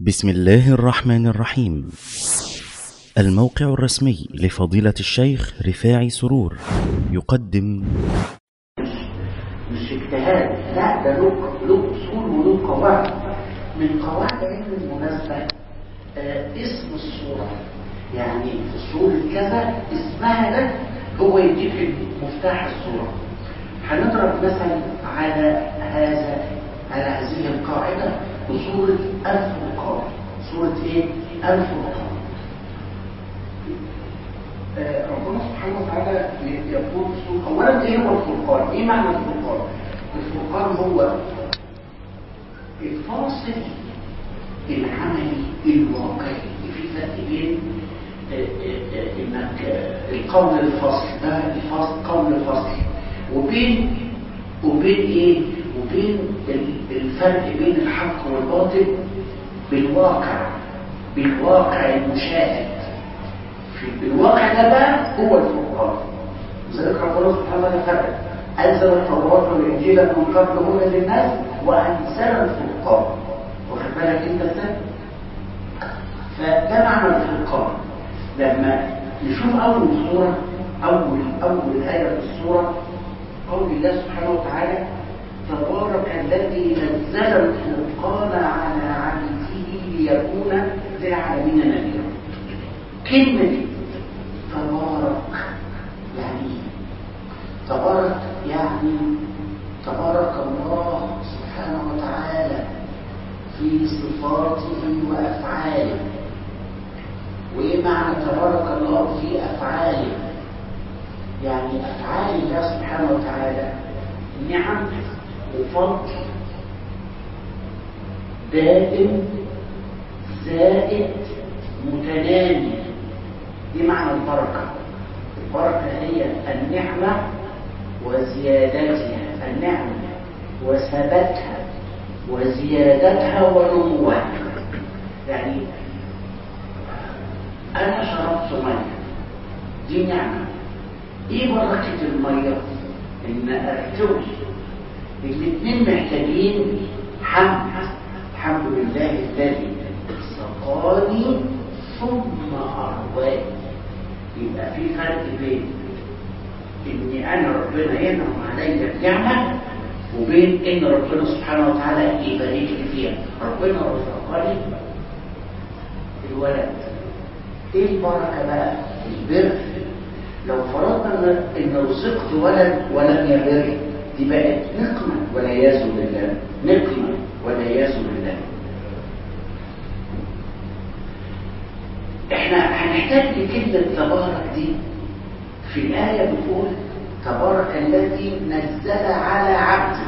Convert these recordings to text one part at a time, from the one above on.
بسم الله الرحمن الرحيم الموقع الرسمي لفضيلة الشيخ رفاعي سرور يقدم مش اجتهاد لا ده له له اصول وله قواعد من قواعد علم المناسبه آه اسم الصوره يعني في صوره كذا اسمها ده هو يديك مفتاح الصوره هنضرب مثل على هذا على هذه القاعده بصوره الفرقان صوره ايه الفرقان آه، ربنا سبحانه وتعالى يقول في- اولا ايه هو الفرقان ايه معنى الفرقان الفرقان هو الفاصل العملي الواقعي في فرق بين آه، آه، آه، انك آه، القول الفصل ده الفصل قول الفصل وبين وبين ايه وبين ال- الفرق بين الحق والباطل بالواقع بالواقع المشاهد في الواقع ده بقى هو الفرقان لذلك ربنا سبحانه وتعالى فرق انزل التوراه والانجيل من قبل هدى للناس وانزل الفرقان واخد بالك انت ازاي؟ فده معنى الفرقان لما نشوف اول صوره اول اول ايه في الصوره قول الله سبحانه وتعالى تبارك الذي نزل الفرقان على عبده ليكون للعالمين نذيرا كلمة تبارك يعني تبارك يعني تبارك الله سبحانه وتعالى في صفاته وأفعاله وإيه معنى تبارك الله في أفعاله يعني أفعال الله سبحانه وتعالى نعم وفضل دائم زائد متنامي دي معنى البركة البركة هي النعمة وزيادتها النعمة وثباتها وزيادتها ونموها يعني أنا شربت مية دي نعمة إيه بركة المية؟ إن أرتوي الاثنين محتاجين حمد الحمد لله الذي سقاني ثم أرواني يبقى في فرق بين إن أنا ربنا ينعم عليا بنعمة وبين إن ربنا سبحانه وتعالى يبارك لي فيها ربنا رزقني الولد إيه البركة بقى؟ البر لو فرضنا إن- إن رزقت ولد ولم يبر دي بقت نقمة والعياذ بالله نقمة والعياذ بالله احنا هنحتاج لكلمة تبارك دي في الآية بتقول تبارك الذي نزل على عبده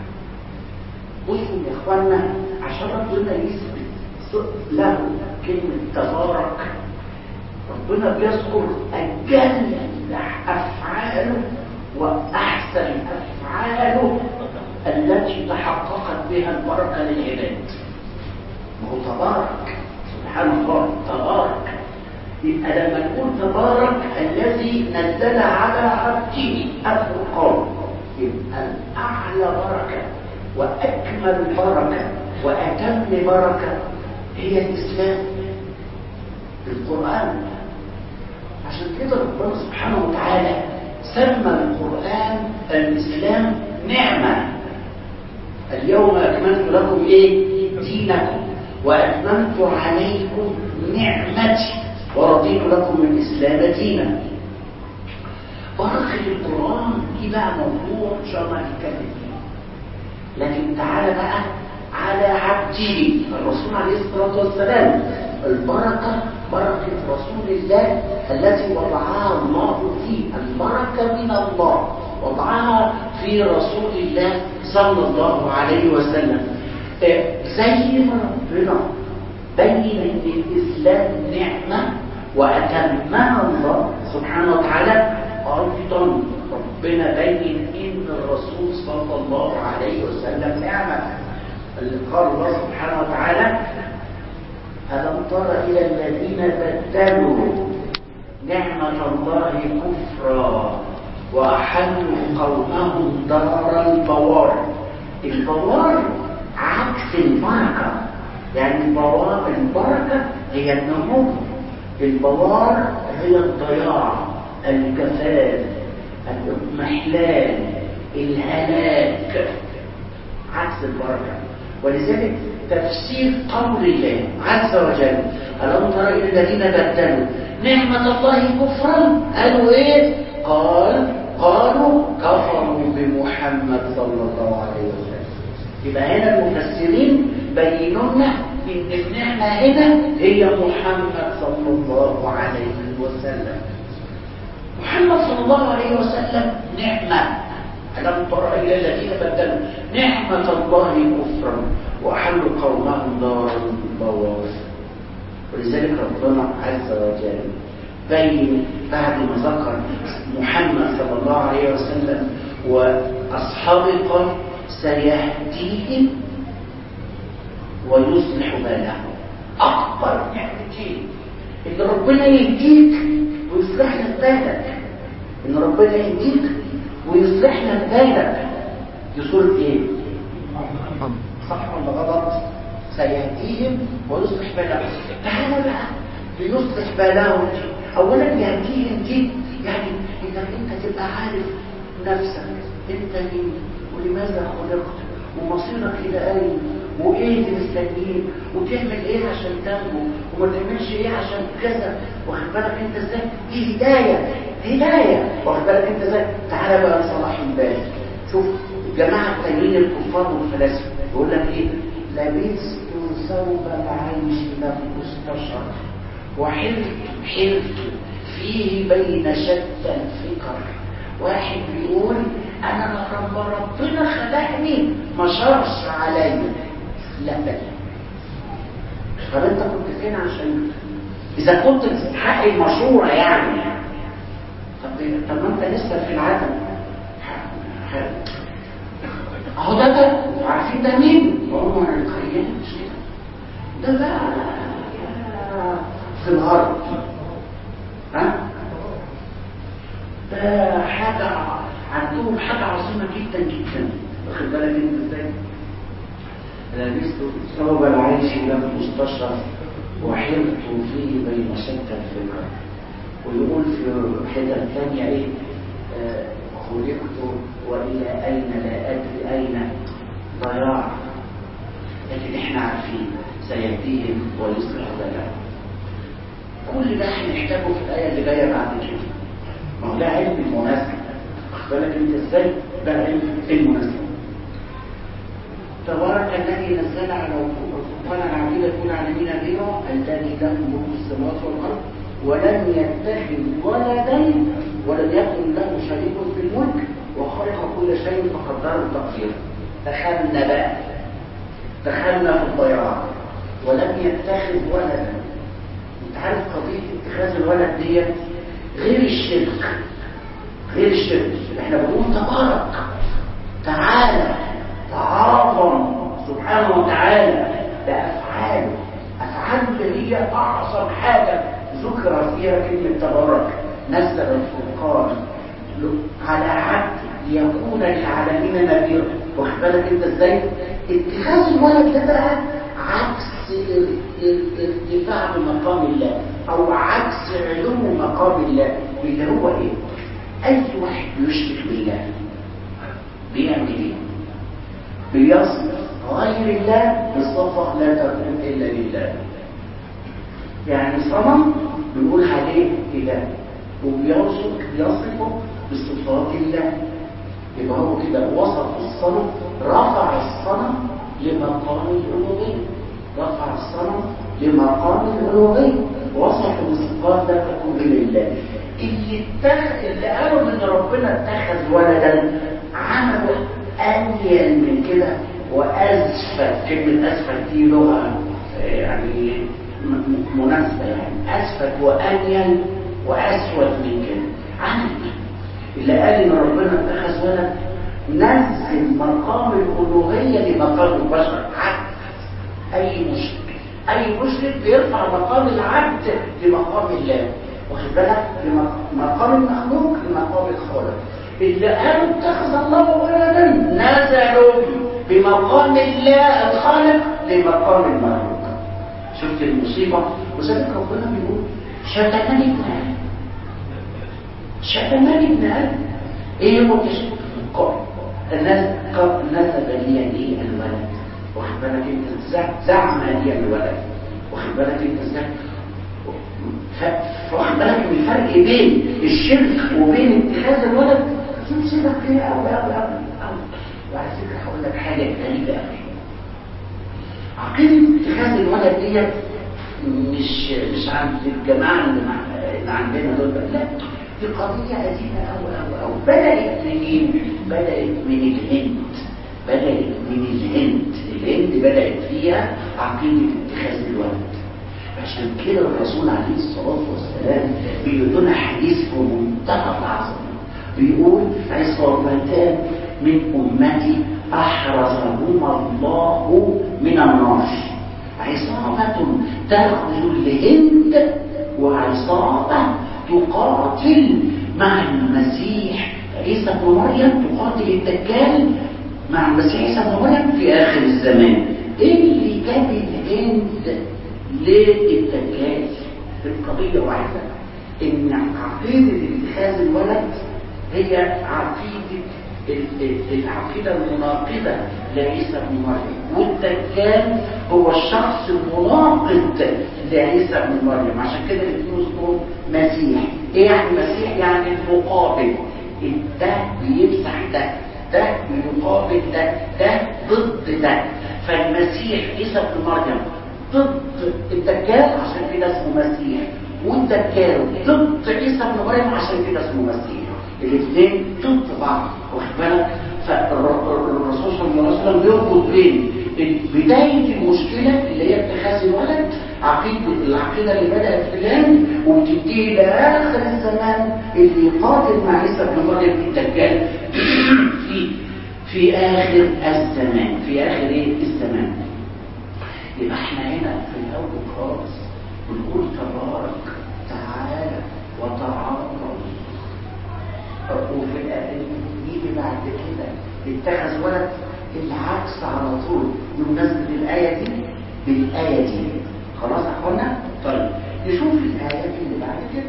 بصوا يا اخوانا عشان ربنا يثبت له كلمة تبارك ربنا بيذكر أجل أفعاله وأحسن أفعاله التي تحققت بها البركة للعباد ما هو تبارك سبحان الله تبارك يبقى لما نقول تبارك الذي نزل على عبده الفرقان يبقى الأعلى بركة وأكمل بركة وأتم بركة هي الإسلام القرآن عشان كده ربنا سبحانه وتعالى سمى القرآن الإسلام نعمة اليوم أكملت لكم إيه دينكم وأتممت عليكم نعمتي ورضيت لكم الإسلام دينا بركة القرآن دي بقى موضوع إن شاء الله هنتكلم فيه لكن تعالى بقى على عبده الرسول عليه الصلاة والسلام البركة بركة رسول الله التي وضعها الله فيه البركة من الله وضعها في رسول الله صلى الله عليه وسلم آه، زي ما ربنا بين ان الاسلام نعمه واتمها الله سبحانه وتعالى ايضا ربنا بين ان الرسول صلى الله عليه وسلم نعمه اللي قال الله سبحانه وتعالى ألم تر إلى الذين بدلوا نعمة الله كفرا وأحلوا قومهم دار البوار البوار عكس البركة يعني البوار البركة هي النمو البوار هي الضياع الكفاف المحلال الهلاك عكس البركة ولذلك تفسير قول الله عز وجل ألم تر إلى الذين بدلوا نعمة الله كفرا قالوا إيه؟ قال قالوا كفروا بمحمد صلى الله عليه وسلم يبقى هنا المفسرين بينوا لنا ان النعمه هنا هي محمد صلى الله عليه وسلم محمد صلى الله عليه وسلم نعمه ألم تر إلى الذين بدلوا نعمة الله كفرا وأحلوا قومهم دار البوار ولذلك ربنا عز وجل بين بعد ما ذكر محمد صلى الله عليه وسلم وأصحابه قال سيهديهم ويصلح بالهم أكبر نعمتين إن ربنا يهديك ويصلح لك بالك إن ربنا يهديك ويصلح لك بالك دي سورة إيه؟ صح ولا غلط؟ سيهديهم ويصلح بالهم تعالى بقى ليصلح بالهم أولا يهديهم دي يعني إنك أنت تبقى عارف نفسك أنت مين ولماذا خلقت ومصيرك إلى أين وإيه اللي مستنيك وتعمل إيه عشان تنجو وما تعملش إيه عشان كذا واخد بالك أنت إزاي دي هداية هداية واخد بالك أنت إزاي تعالى بقى لصلاح البال شوف الجماعة التانيين الكفار والفلاسفة يقول لك إيه لبست ثوب العيش لم استشر وحلت حلت فيه بين شتى الفكر واحد بيقول انا لما ربنا خلقني ما شرش عليا لا بل طب انت كنت فين عشان اذا كنت تستحق المشوره يعني طب طب ما انت لسه في العدم اهو ده ده عارفين ده مين؟ عمر الخيال مش كده ده بقى في الغرب ها ده حاجة عندهم حاجة عظيمة جدا جدا واخد بالك انت ازاي لبست ثوب العيش لم تستشر وحرت فيه بين شتى الفكر ويقول في حتة ثانية ايه آه خلقت والى اين لا ادري اين ضياع لكن احنا عارفين سيهديهم ويصلح بالهم كل ده هنحتاجه في الآية اللي جاية بعد كده ما هو ده علم المناسبة واخد بالك انت ازاي ده علم المناسبة تبارك الذي نزل على القرآن العزيز يكون عالمين غيره الذي له ملك السماوات والأرض ولم يتخذ ولدا ولم يكن له شريك في الملك وخلق كل شيء فقدره تقديرا دخلنا بقى دخلنا في الضياع ولم يتخذ ولدا انت عارف قضيه اتخاذ الولد ديت غير الشرك غير الشرك احنا بنقول تبارك تعالى تعاظم سبحانه وتعالى بافعاله افعاله اللي هي اعظم حاجه ذكر فيها كلمه تبارك نزل الفرقان على عبد ليكون للعالمين نذيرا واخد بالك انت ازاي اتخاذ الولد ده بقى عكس الارتفاع بمقام الله او عكس علو مقام الله اللي هو ايه اي واحد يشرك بالله بيعمل ايه بيصف غير الله بصفه لا تكون الا لله يعني صنم بنقول عليه اله وبيوصف بيصفه بصفات الله يبقى هو كده وصف الصنم رفع الصنم لمقام الالوهيه رفع الصنم لمقام الالوهيه وصف بصفات لا تكون الا لله اللي اتخذ اللي قالوا ان ربنا اتخذ ولدا عملوا انيل من كده وازفت كلمه ازفت دي لغه يعني مناسبه يعني اسفت وانيل واسود من كده عمل اللي قال ان ربنا اتخذ ولد نزل مقام الالوهيه لمقام البشر عكس اي مشرك اي مشرك بيرفع مقام العبد لمقام الله واخد بالك لمقام المخلوق لمقام الخالق اللي قالوا اتخذ الله ولدا نزلوا بمقام الله الخالق لمقام المخلوق شفت المصيبة وذلك ربنا بيقول شتمان ابن آدم شتمان ابن آدم ايه هو الناس نسب لي ليه الولد واخد بالك انت زعم لي الولد واخد بالك انت ازاي واخد بالك من الفرق بين الشرك وبين اتخاذ الولد سلسله كبيره قوي قوي قوي قوي وعلى فكره هقول لك حاجه غريبه قوي عقيده اتخاذ الولد ديت مش مش عند الجماعه اللي, اللي عندنا دول لا دي قضيه قديمه قوي قوي قوي بدات منين؟ بدات من الهند بدات من الهند الهند بدات فيها عقيده اتخاذ الولد عشان كده الرسول عليه الصلاة والسلام بيقول لنا حديث في منتهى العظمة بيقول عصابتان من أمتي أحرزهما الله من النار عصابة تأخذ الهند وعصابة تقاتل مع المسيح عيسى بن مريم تقاتل الدجال مع المسيح عيسى بن مريم في آخر الزمان ايه اللي جاب الهند للدجال القضية واحدة ان عقيدة اتخاذ الولد هي عقيدة العقيدة المناقضة لعيسى بن مريم والدجال هو الشخص المناقض لعيسى بن مريم عشان كده الاثنين اسمهم مسيح ايه يعني مسيح يعني المقابل ده بيمسح ده ده بيقابل ده ده ضد ده فالمسيح عيسى بن مريم ضد الدجال عشان كده اسمه مسيح والدجال ضد عيسى بن مريم عشان كده اسمه مسيح الاثنين ضد بعض واخد بالك فالرسول صلى الله عليه وسلم بيربط بين بدايه المشكله اللي هي اتخاذ الولد عقيده العقيده اللي بدات في الهند وبتنتهي لاخر الزمان اللي يقاتل مع عيسى بن مريم الدجال في في اخر الزمان في اخر ايه الزمان يبقى احنا هنا في الاول خالص بنقول تبارك تعالى وتعالى وفي يجي بعد كده اتخذ ولد العكس على طول بمناسبة الآية دي بالآية دي خلاص يا اخوانا؟ طيب نشوف الآيات اللي بعد كده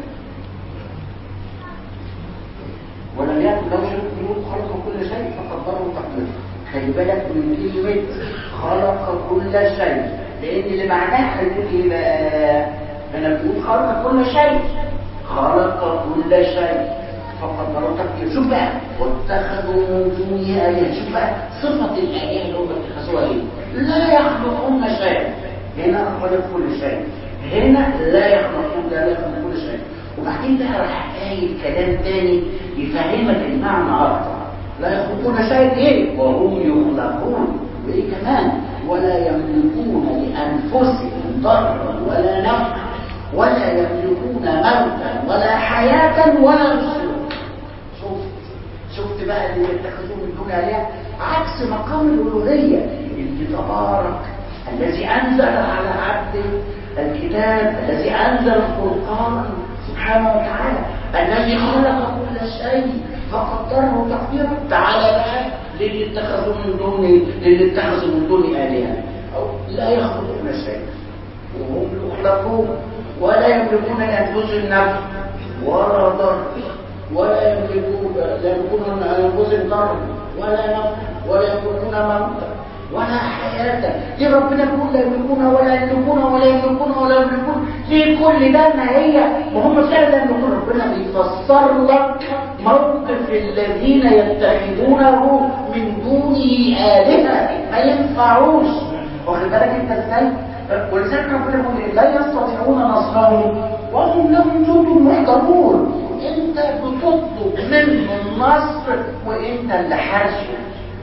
ولم يكن له شرك منه خلق كل شيء فقدره تقديره خلي بالك من كلمة خلق كل شيء لأن اللي معناها هيقول إيه بقى؟ أنا بقول خلق كل شيء خلق كل شيء فقدره تقديره شوف بقى واتخذوا من دونه آلهة شوف بقى صفة الآلهة اللي هم اتخذوها إيه؟ لا يخلقون شيء هنا خلق كل شيء هنا لا يخلقون لا يخلق كل شيء وبعدين بقى راح قايل كلام تاني يفهمك المعنى أكتر لا يخلقون شيء ايه وهم يخلقون وايه كمان ولا يملكون لانفسهم ضرا ولا نفعا ولا يملكون موتا ولا حياه ولا نشورا شفت شفت بقى اللي يتخذوه من دون اله عكس مقام الالوهيه اللي تبارك الذي انزل على عبده الكتاب الذي انزل القران سبحانه وتعالى الذي خلق كل شيء فقدره تقديرا تعالى بقى للي اتخذوا من دون للي اتخذوا من دون الهه او لا يخلقون شيء وهم يخلقون ولا يملكون لانفسهم نفع ولا ضر ولا يملكون لا يملكون لانفسهم ضر ولا نفع ولا يملكون موتا ولا حياة ليه ربنا يقول لا يملكون ولا يملكون ولا يملكون ولا يملكون ليه كل ده ما هي وهم فعلا يقول ربنا بيفسر لك موقف الذين يتخذونه من دونه آلهة ما ينفعوش واخد بالك انت ازاي؟ ولذلك ربنا يقول لا يستطيعون نصرهم وهم لهم جند محضرون انت بتطلب منه النصر وانت اللي حاشي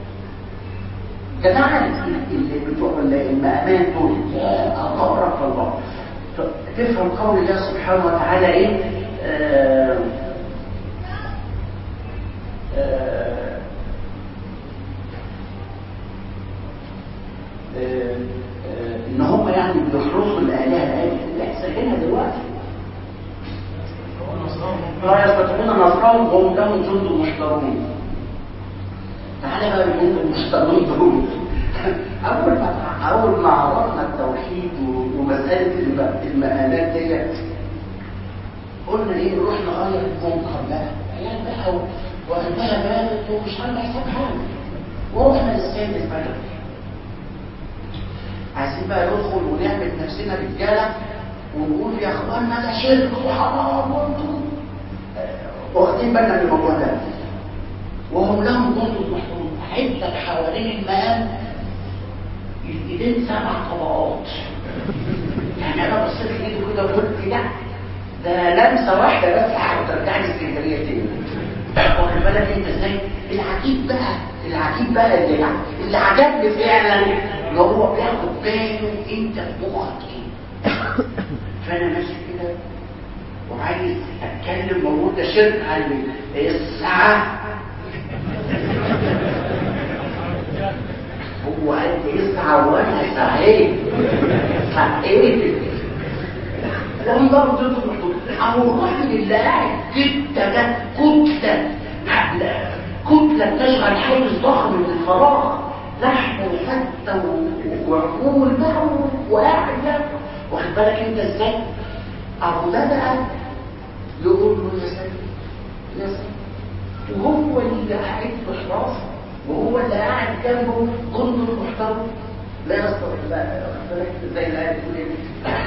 جماعة اللي بتوع المأمان دول أطارك الله تفهم قول الله سبحانه وتعالى إيه آه آه آه إن هم يعني بيحرسوا الآلهة اللي هيحصل دلوقتي لا يستطيعون نصرهم وهم لهم جند محترمين تعالى بقى الجند المحترمين دول اول ما اول ما عرفنا التوحيد ومساله الم- المقالات ديت قلنا ايه نروح نغير المنكر بقى عيال بقى و- وقلبها بارد ومش عامله حساب حاجه ورحنا للسيد الفجر عايزين بقى ندخل ونعمل نفسنا رجاله ونقول يا اخوانا ده شرك وحرام وانتم آه، واخدين بالنا من الموضوع ده وهم لهم جند محترم عدة حوالين المقام الايدين سبع طبقات يعني انا بصيت لايده كده وقلت لا ده لمسه واحده بس هترجعني اسكندريه تاني واخد بالك انت ازاي العجيب بقى العجيب بقى اللي اللي عجبني فعلا اللي هو بياخد باله انت في مخك ايه فانا ماشي كده وعايز اتكلم موجود ده شرك قلبي الساعه هو قال يسعى وانا سعيد سعيد لهم ضرب ضد المحدود او الرجل اللي قاعد كتة ده كتلة لا، كتلة بتشغل حيز ضخم من الفراغ لحم وحتة و- وعقول بقى و- وقاعد ده واخد بالك انت ازاي؟ ابو ده بقى يقول له يا سيدي يا سيدي وهو اللي قاعد في حراسه وهو اللي قاعد جنبه جند محترم لا يستطيع لا واخد بالك زي اللي قاعد يقول ايه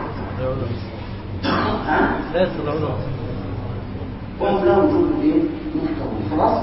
ها لا يستطيعون وهم لهم جند ايه محترم خلاص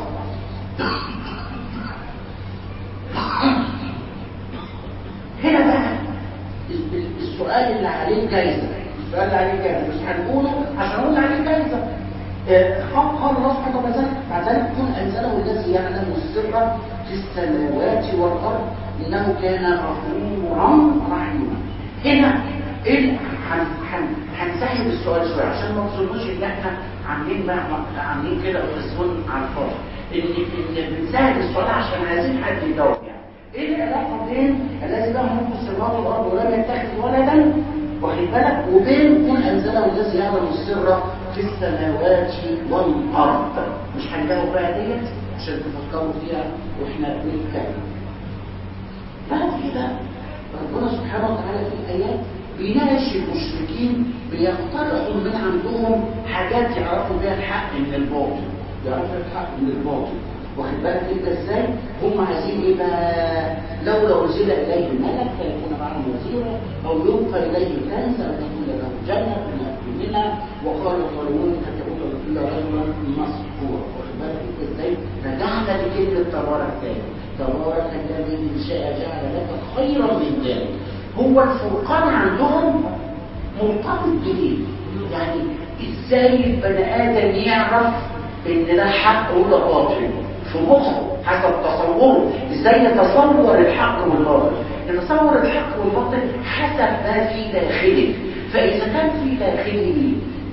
هنا بقى ال- ال- السؤال اللي عليه جايزه السؤال اللي عليه جايزه مش هنقوله عشان نقول عليه جايزه آه، قال الله سبحانه وتعالى بعد ذلك كن انزله الذي يعلم السر في السماوات والارض انه كان غفورا رحيما هنا ايه ال- هن- هن- هنسهل السؤال شويه عشان ما تصدقوش ان احنا عاملين بقى عاملين كده وتسون على الفاضي ان ان بنسهل السؤال عشان عايزين حد يجاوب يعني ايه العلاقه بين الذي له ملك السماوات والارض ولم يتخذ ولدا واخد بالك وبين كل انزله الذي يعلم السر في السماوات والارض مش هنجاوب بقى ديت عشان تفكروا فيها واحنا بنتكلم بعد كده ربنا سبحانه وتعالى في الايات بيناقش المشركين بيقترحوا من عندهم حاجات يعرفوا بيها الحق من الباطل يعرفوا الحق من الباطل واخد بالك انت ازاي هم عايزين ايه بقى لولا انزل اليه ملك فيكون معه وزيرا او يلقى اليه كنز او تكون له جنه من منها وقال الظالمون قد يكون الا رجلا مسحورا واخد بالك انت ازاي رجعنا لكلمه تبارك تاني تبارك الذي ان شاء جعل لك خيرا من ذلك هو الفرقان عندهم مرتبط بايه يعني ازاي البني ادم يعرف ان ده حق وده باطل في مخه حسب تصوره ازاي يتصور الحق والباطل يتصور الحق والباطل حسب ما في داخله فاذا كان في داخله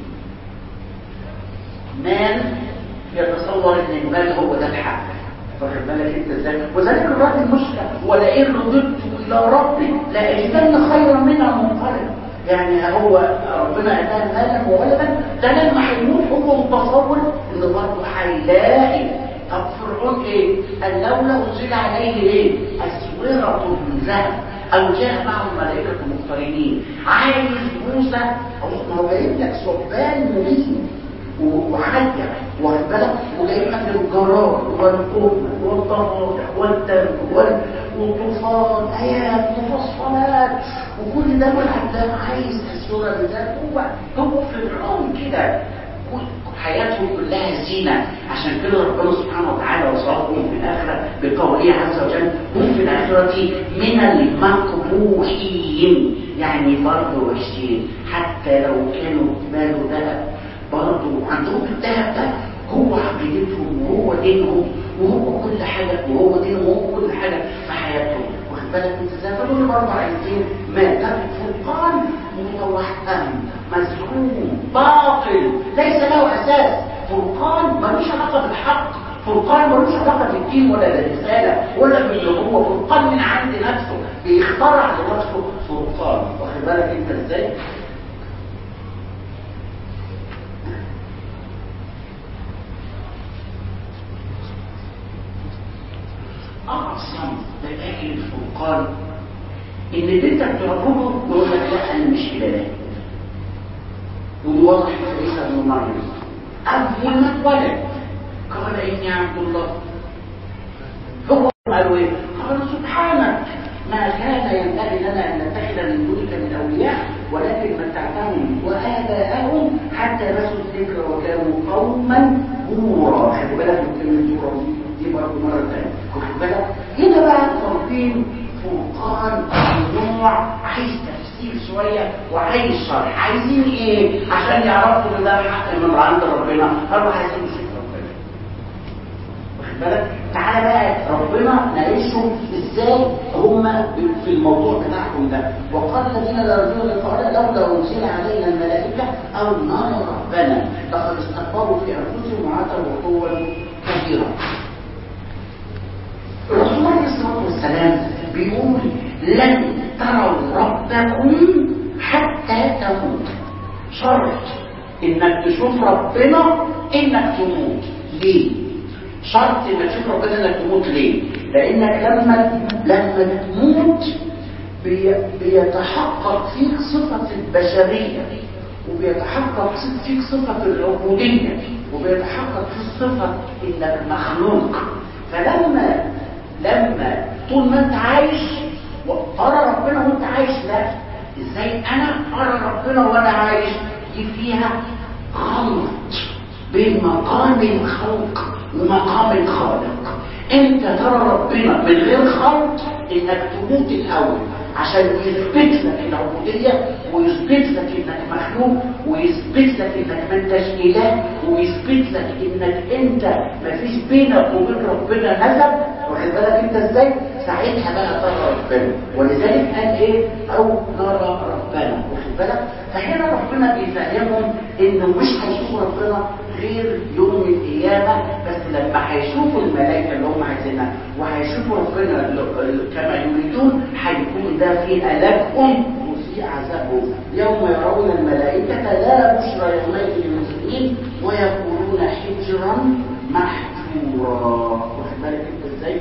مال يتصور ان المال هو ده الحق واخد بالك انت ازاي وذلك الرد المشكله ولئن رددت الى ربي لاجدن خيرا منها منقلب يعني هو ربنا اتاه مالا وولدا ده لما هيموت هو متصور ان برضه هيلاقي طب فرعون ايه؟ قال لولا انزل عليه ايه؟ اسوره من ذهب او جاء معه الملائكه مقترنين عايز موسى هو هو جايب لك ثعبان مبين وحاجة واخد بالك وجايب لك الجرار والقوم والضفادع والدم وال- والطوفان ايات مفصلات وكل ده والعبد عايز الصوره بذات هو هو فرعون كده كل- حياتهم كلها زينة عشان كده ربنا سبحانه وتعالى وصفهم في الآخرة بقوله عز وجل هم في الآخرة من المقبوحين يعني برضه وحشين حتى لو كانوا ماله ذهب برضه عندهم الذهب ده هو عقيدتهم وهو دينهم وهو كل حاجة وهو دينهم وهو كل حاجة في حياتهم واخد بالك انت ازاي فدول برضه عايزين ما ده فرقان متوهم مزعوم باطل ليس له اساس فرقان ملوش علاقه بالحق فرقان ملوش علاقه بالدين ولا بالرساله ولا بالنبوه فرقان من عند نفسه بيخترع لنفسه فرقان واخد بالك انت ازاي اعظم دلائل الفرقان ان اللي انت بتعبده يقول لك لا انا انا مش اله ودي واضح في عيسى بن مريم اول ما اتولد قال اني عبد الله هو قالوا ايه قالوا سبحانك ما كان ينبغي لنا ان نتخذ من دونك من اولياء ولكن متعتهم واباءهم حتى نسوا الذكر وكانوا قوما بورا خلي بالك من كلمه بورا دي برضه مره ثانيه خد بالك هنا بقى طالبين فرقان نوع عايز تفسير شويه وعايز شرح عايزين ايه عشان يعرفوا ان ده حق من عند ربنا قالوا عايزين نشوف ربنا واخد بالك تعالى بقى ربنا نعيشهم ازاي هم في الموضوع بتاعهم ده وقال الذين لا يرجون لقاءنا لولا انزل علينا الملائكه او نرى ربنا لقد استكبروا في انفسهم وعتوا عتوا كبيرا الرسول عليه الصلاه والسلام بيقول لن تروا ربكم حتى تموت شرط انك تشوف ربنا انك تموت ليه شرط انك تشوف ربنا انك تموت ليه لانك لما لما تموت بي بيتحقق فيك صفة البشرية وبيتحقق فيك صفة العبودية وبيتحقق فيك صفة انك مخلوق فلما لما طول ما انت عايش ترى ربنا وانت عايش لا ازاي انا ارى ربنا وانا عايش دي فيها خلط بين مقام الخلق ومقام الخالق انت ترى ربنا من غير خلط انك تموت الاول عشان يثبت لك العبودية ويثبت لك انك مخلوق ويثبت لك انك ما انتش اله ويثبت لك انك انت مفيش بينك وبين ربنا نسب واخد بالك انت ازاي ساعتها بقى ترى ربنا ولذلك قال ايه او نرى ربنا واخد بالك فهنا ربنا بيفهمهم انه مش هيشوفوا ربنا غير يوم القيامة بس لما هيشوفوا الملائكة اللي هم عايزينها وهيشوفوا ربنا كما يريدون هيكون ده في ألمهم وفي عذابهم يوم يرون الملائكة لا بشرى يومئذ للمسلمين ويقولون حجرا محجورا واخد بالك انت ازاي؟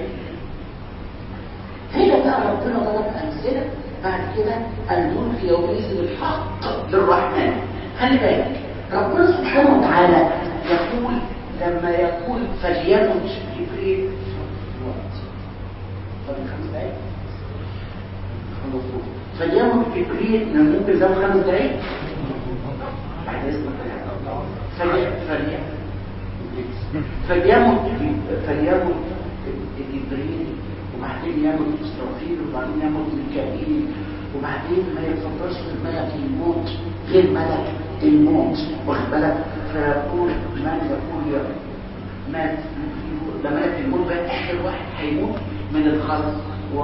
هنا بقى ربنا ضرب أمثلة بعد كده الملك يومئذ الحق للرحمن خلي بالك ربنا سبحانه وتعالى يقول لما يقول فليكن جبريل فليكن جبريل ممكن زود خمس دقايق بعد اذنك فليكن فليكن فليكن جبريل وبعدين يموت اسرافيل وبعدين يموت ميكائيل وبعدين ما يتفضلش الملك الموت غير ملك الموت واخد بالك فيقول من يقول يا مات ده ملك الموت بقى اخر واحد هيموت من الخلق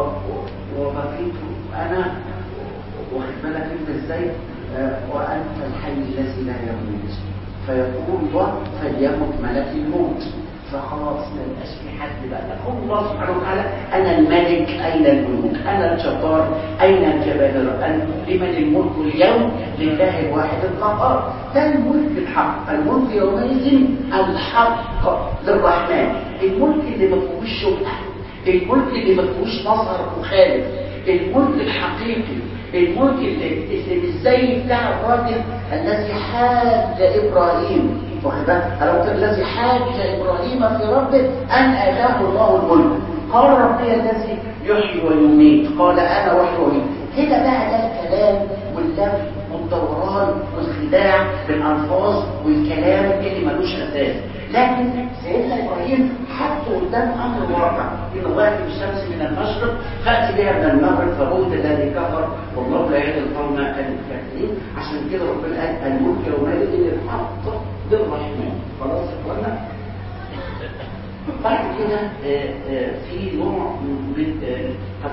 وبقيت انا واخد بالك انت ازاي آه وانت الحي الذي لا يموت فيقول الله فليمت ملك الموت فخلاص ما يبقاش في حد بقى يقول الله سبحانه وتعالى انا الملك اين الملوك انا الجبار اين الجبابره لمن الملك اليوم لله الواحد القهار ده الملك الحق الملك يومئذ الحق للرحمن الملك اللي ما فيهوش شبهه الملك اللي ما فيهوش نظر مخالف الملك الحقيقي الملك اللي, اللي مش زي بتاع الراجل الذي حاج ابراهيم واخد بالك الذي حاج ابراهيم في ربه ان اتاه الله الملك قال ربي الذي يحيي ويميت قال انا وحي ويميت هنا بقى ده الكلام واللف والدوران والخداع بالالفاظ والكلام اللي ملوش اساس لكن سيدنا ابراهيم حطه قدام امر واقع ان واقف الشمس من المشرق فاتي بها من المغرب فبوت الذي كفر والله لا يهدي القوم الكافرين عشان كده ربنا قال الملك يومئذ الحق للرحمن خلاص يا اخوانا بعد كده في نوع من طب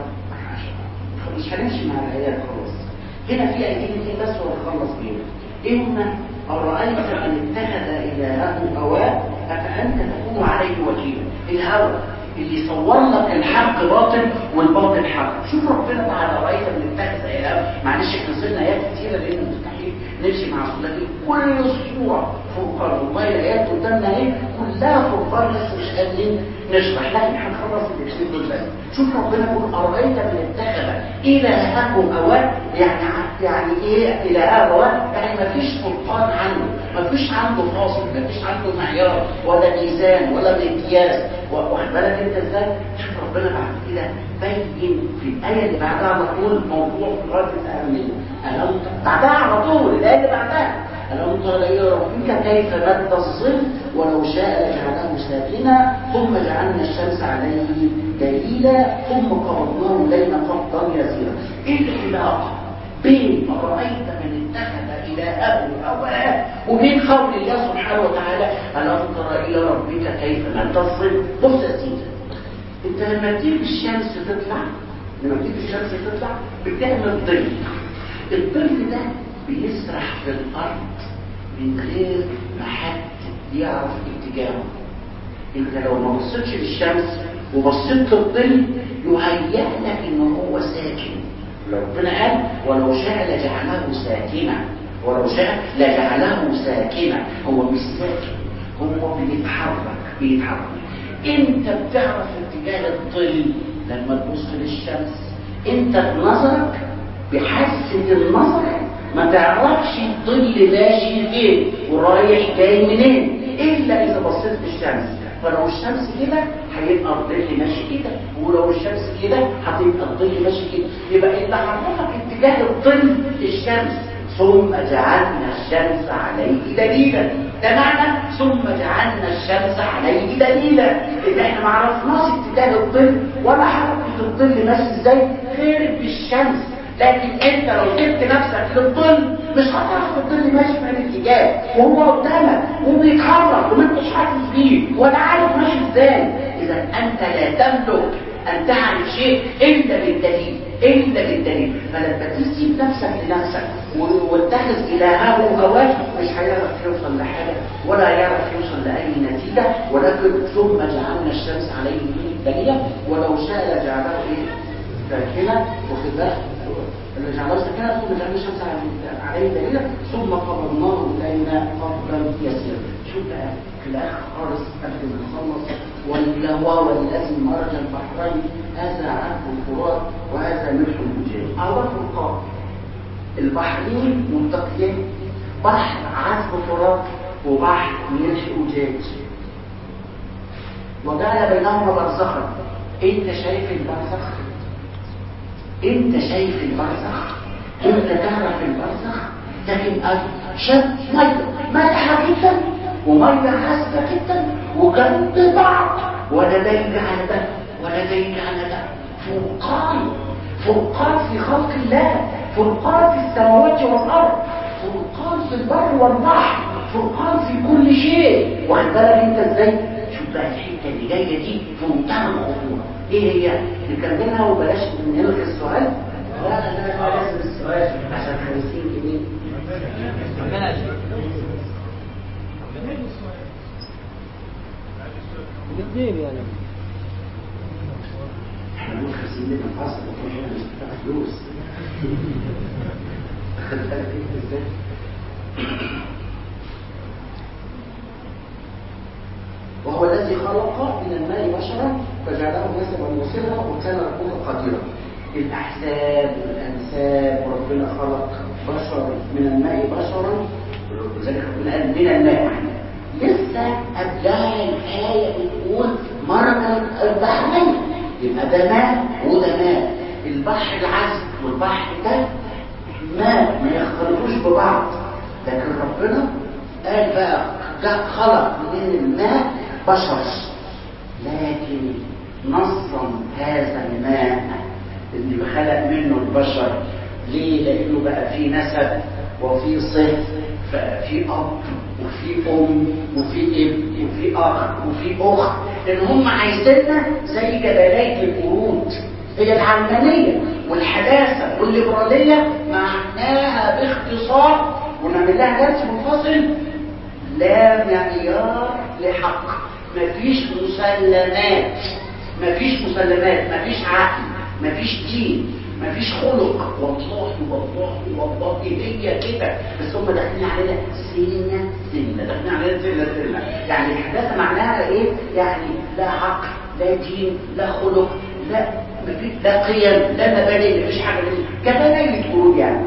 مش هنمشي مع الايات خلاص هنا في ايتين ايه بس ونخلص بيهم ايه هما أرأيت من اتخذ إلهه هواه أفأنت تكون عليه وكيلا الهوى اللي صور لك الحق باطل والباطل حق شوف ربنا تعالى رأيت من اتخذ إلهه معلش احنا صرنا آيات كتيرة لأن مستحيل نمشي مع لكن كل صورة فرقان والله الآيات قدامنا ايه كلها فرقان بس مش قادرين نشرح لكن هنخلص الاثنين دول بس شوف ربنا يقول أرأيت من اتخذ إلهه هواه يعني يعني ايه الى هذا يعني ما فيش فرقان عنه ما فيش عنده فاصل ما فيش عنده معيار ولا ميزان ولا مقياس واخد بالك انت ازاي شوف ربنا بعد كده بين في الايه اللي بعدها على طول موضوع غايه الاهميه الم بعدها على طول الايه اللي بعدها ألم تر إلى ربك كيف مد الظل ولو شاء لجعله ساكنا ثم جعلنا الشمس عليه دليلا ثم قبضناه إلينا قبضا يسيرا إيه العلاقة بين رأيت من اتخذ إلهه هواه وبين قول الله سبحانه وتعالى ألم تر إلى ربك كيف مد الظل بص يا سيدي أنت لما تيجي الشمس تطلع لما تيجي الشمس تطلع بتعمل ظل الظل ده بيسرح في الأرض من غير ما حد يعرف اتجاهه انت لو ما بصيتش للشمس وبصيت للظل يهيأ لك ان هو ساكن لو ربنا قال ولو شاء لجعله ساكنا ولو شاء لجعله ساكنا هو مش ساكن هو بيتحرك بيتحرك انت بتعرف اتجاه الظل لما تبص للشمس انت بنظرك بحاسه النظر ما تعرفش الظل ماشي فين ورايح جاي منين الا اذا بصيت للشمس فلو الشمس كده هيبقى الظل ماشي كده ولو الشمس كده هتبقى الظل ماشي كده يبقى اللي عرفك اتجاه الظل الشمس ثم جعلنا الشمس عليه دليلا ده معنى ثم جعلنا الشمس عليه دليلا ان احنا ما عرفناش اتجاه الظل ولا حركه الظل ماشي ازاي غير بالشمس لكن انت لو سبت نفسك للظل مش هتعرف الظل ماشي في الاتجاه وهو قدامك وبيتحرك وما انتش حاسس بيه ولا عارف ماشي ازاي اذا انت لا تملك ان تعرف شيء الا بالدليل الا بالدليل فلما تسيب نفسك لنفسك واتخذ الهه هواه مش هيعرف يوصل لحاجه ولا يعرف يوصل لاي نتيجه ولكن ثم جعلنا الشمس عليه دليلا ولو شاء لجعله ايه ساكنه واخد بالك اللي جعله ساكنه ثم جعلنا الشمس عليه دليلا ثم قبضناه الينا قبضا يسيرا شوف بقى في الاخر خالص قبل ما نخلص واللهو والذي مرج البحرين هذا عذب الفرات وهذا ملح الوجاه الله فرقان البحرين ملتقيين بحر عذب فرات وبحر ملح وجاج وجعل بينهما برزخا انت شايف البرزخ انت شايف البرزخ انت تعرف البرزخ لكن شاب ميه مالحه جدا وميه حاسبه جدا وجنب بعض ولا دين على ده ولا دين على ده فرقان فرقان في خلق الله فرقان في السماوات والارض فرقان في البر والبحر فرقان في كل شيء واخد بالك انت ازاي شوف بقى الحته اللي جايه دي في منتهى الخطوره ايه هي نكملها وبلاش نلغي السؤال لا لا لا لازم السؤال عشان 50 جنيه الاثنين يعني احنا نقول 50 جنيه فاصل وكل مش بتاع فلوس خد بالك انت ازاي وهو الذي خلق من الماء بشرا فجعله نسبا وسرا وكان ربك قديرا الاحساب والانساب وربنا خلق بشر من الماء بشرا ولذلك ربنا قال من الماء لسه قبلها الايه بتقول مرج البحرين يبقى ده ماء وده ماء البحر العذب والبحر ده ماء ما يختلطوش ببعض لكن ربنا قال بقى جاء خلق من الماء بشر لكن نصا هذا الماء اللي خلق منه البشر ليه لانه بقى في نسب وفي صهر ففي اب وفي ام وفي ابن وفي اخ وفي اخت لان هم عايزيننا زي جبلات القرود هي العلمانيه والحداثه والليبراليه معناها باختصار ونعمل لها درس منفصل لا معيار لحق مفيش مسلمات مفيش مسلمات مفيش عقل مفيش دين مفيش خلق والله والله والله هي كده بس هم داخلين علينا سنة سنة داخلين علينا سنة سنة يعني الحداثة معناها ايه؟ يعني لا عقل لا دين لا خلق لا مفيش لا قيم لا مبادئ مفيش حاجة كمان اللي تقول يعني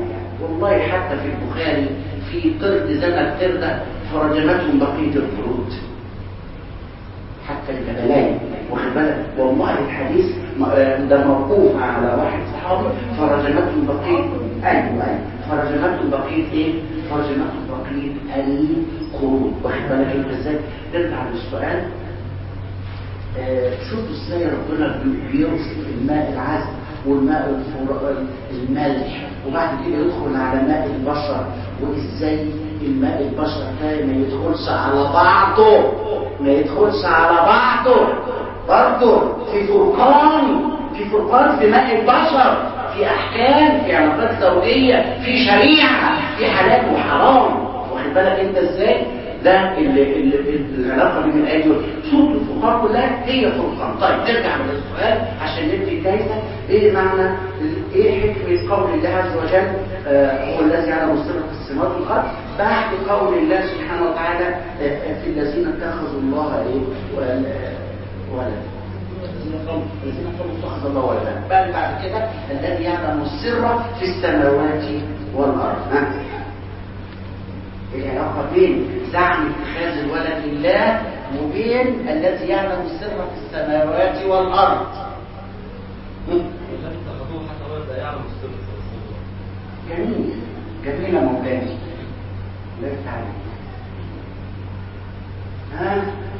والله حتى في البخاري في قرد زنى قردة فرجمتهم بقية القرود حتى الجبلين واخد بالك والله الحديث ده موقوف على واحد صحابي فرجمتهم بقية ايوه ايوه فرجمتهم بقية ايه؟ فرجمتهم بقية القرود واخد بالك انت ازاي؟ نرجع للسؤال آه شوفوا ازاي ربنا بيرسل الماء العذب والماء المالح وبعد كده يدخل على ماء البشر وازاي الماء البشر ده ما يدخلش على بعضه ما يدخلش على بعضه برضه في فرقان في فرقان في ماء البشر في احكام في علاقات زوجيه في شريعه في حلال وحرام واخد بالك انت ازاي ده اللي اللي العلاقه بين الايه دول صوت الفقهاء كلها هي فرقان طيب نرجع للسؤال عشان ندي الجايزه ايه معنى ايه حكمه قول الله عز وجل آه هو الذي يعلم السر في السماوات والارض بعد قول الله سبحانه وتعالى آه في الذين اتخذوا الله ايه ولد الذين قالوا اتخذ الله ولدا بل بعد كده الذي يعلم السر في السماوات والارض ها العلاقة بين زعم اتخاذ الولد لله وبين الذي يعلم السر في السماوات والأرض جميل جميلة مولانا لا تعلم ها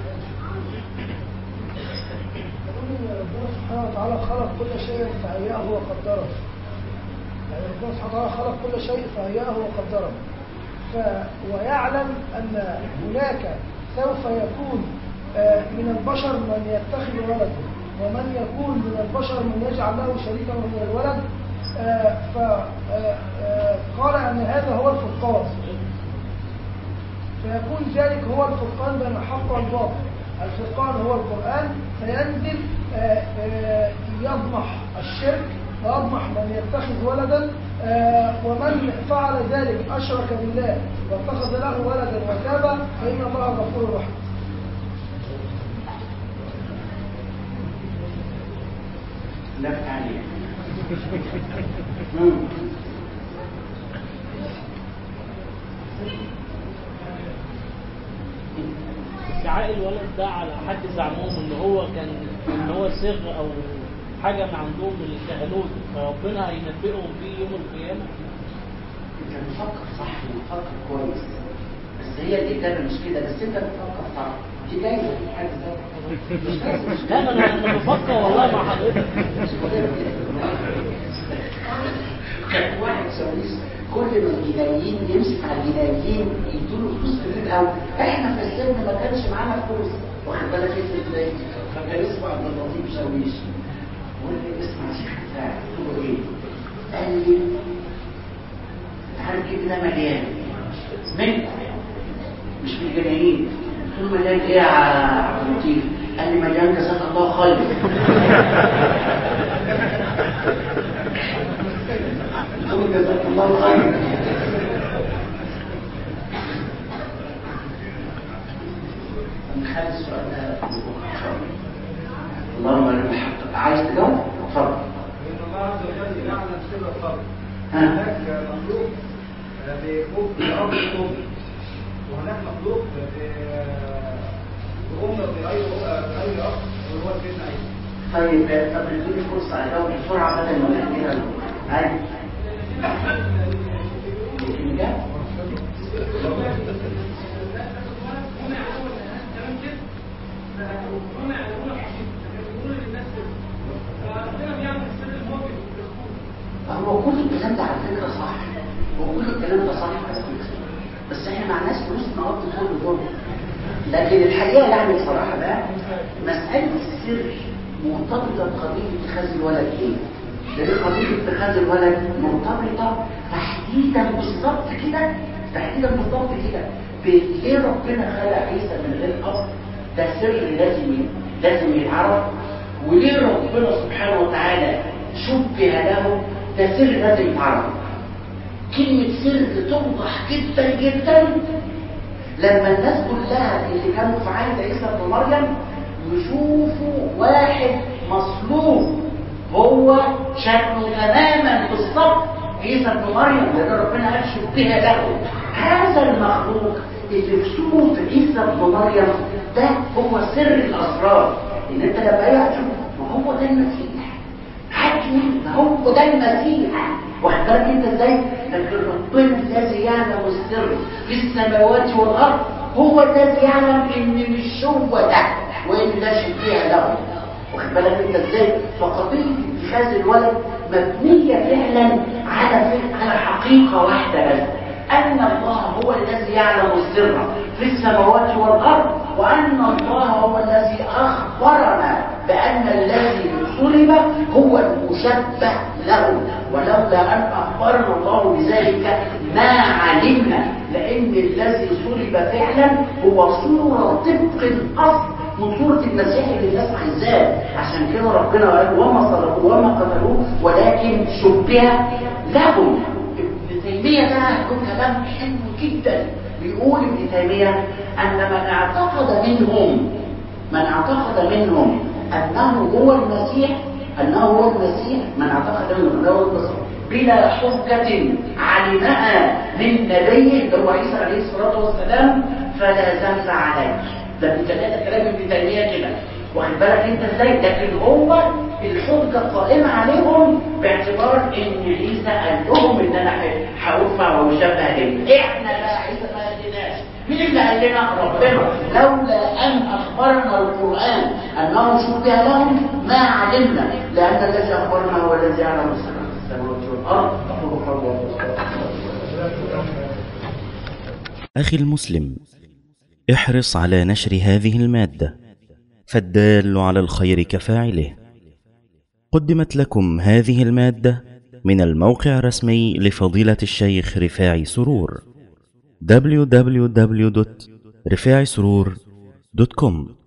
ربنا سبحانه وتعالى خلق كل شيء فهيأه وقدره يعني ربنا سبحانه وتعالى خلق كل شيء فهيأه وقدره ف... ويعلم أن هناك سوف يكون من البشر من يتخذ ولدا ومن يكون من البشر من يجعل له شريكا من الولد فقال أن هذا هو الفرقان فيكون ذلك هو الفرقان بين الحق والباطل الفرقان هو القرآن فينزل يضمح الشرك ويضمح من يتخذ ولدا ومن فعل ذلك أشرك بالله واتخذ له ولدا وتاب فإن الله غفور رحيم لا تعليم ادعاء الولد ده على حد زعمهم ان هو كان ان هو سر او حاجه من عندهم من الكهنوت فربنا هينبئهم بيه يوم القيامه انت بتفكر صح وبتفكر كويس بس هي الاجابه مش كده بس انت بتفكر صح دي جايزه في حد ذاتها مش جايزه مش لا ما انا انا بفكر والله مع حضرتك كان واحد سويس كل ما الجنايين يمسك على الجنايين يدوله فلوس كتير قوي احنا في السن ما كانش معانا فلوس واخد بالك انت ازاي فكان اسمه عبد اللطيف شاويش بقول لي اسمع شيخ بتاعي قلت له ايه قال لي انت عارف جبنا مليان منكم مش من الجنايين قلت له مليان ايه يا عبد اللطيف قال لي مليان جزاك الله خير قلت له جزاك الله خير نخلي السؤال ده لبكره ان شاء الله اللهم لك الحق عايز تجاوب اتفضل إن الله عز وجل يعلم سر الخلق ها. هناك مخلوق بأب بأب الأم وهناك مخلوق بأم بغير بغير أب وهو سيدنا عيسى طيب طب اديني فرصه اجاوب بسرعه بدل ما نحكيها ايوه يمكن ده هو كل الكلام ده على فكره صح هو كل الكلام ده صح على فكره بس احنا معناش فلوس نقضي كل دول لكن الحقيقه يعني بصراحه بقى مساله السر مرتبطه بقضيه اتخاذ الولد ايه؟ لان قضيه اتخاذ الولد مرتبطه تحديدا بالظبط كده تحديدا بالظبط كده بليه ربنا خلق عيسى من غير اب ده سر لازم لازم يتعرف وليه ربنا سبحانه وتعالى شبه له ده سر لازم يتعرف كلمة سر توضح جدا جدا لما الناس كلها اللي كانوا في عهد عيسى ابن مريم يشوفوا واحد مصلوب هو شكله تماما بالظبط عيسى ابن مريم لان ربنا قال شبه له هذا المخلوق اللي في صوره عيسى ابن مريم ده هو سر الاسرار ان انت لما يعجب ما هو ده المسيح حكي ما هو ده المسيح واخد بالك انت ازاي لكن ربنا الذي يعلم السر في السماوات والارض هو الذي يعلم ان مش هو ده وان ده شبيه له واخد بالك انت ازاي فقضيه اتخاذ الولد مبنيه فعلا على على حقيقه واحده بس ان الله هو الذي يعلم السر في السماوات والارض وان الله هو الذي اخبرنا بان الذي صلب هو المشبه له ولولا ان اخبرنا الله بذلك ما علمنا لان الذي صلب فعلا هو صوره طبق الاصل من صورة المسيح اللي الناس عايزاه عشان كده ربنا قال وما صلبوه وما قتلوه ولكن شبه لهم ابن تيمية ده له كلام حلو جدا بيقول ابن تيمية أن من اعتقد منهم من اعتقد منهم أنه هو المسيح أنه هو المسيح من اعتقد منهم أنه هو المسيح بلا حجة علمها من نبيه اللي هو عيسى عليه الصلاة والسلام فلا ذنب عليه ده ابن تيمية ده كلام ابن تيمية كده واخد بالك انت ازاي لكن هو الحجة قائمة عليهم باعتبار ان عيسى قال لهم ان انا هرفع ومشبه ليه احنا بقى عيسى ما قالناش مين اللي قال لنا ربنا لولا ان اخبرنا القران انه شبه لهم ما علمنا لان الذي اخبرنا هو الذي يعلم السر في السماوات والارض اقول قولي أخي المسلم احرص على نشر هذه المادة فالدال على الخير كفاعله قدمت لكم هذه المادة من الموقع الرسمي لفضيلة الشيخ رفاعي سرور www.رفاعي سرور.com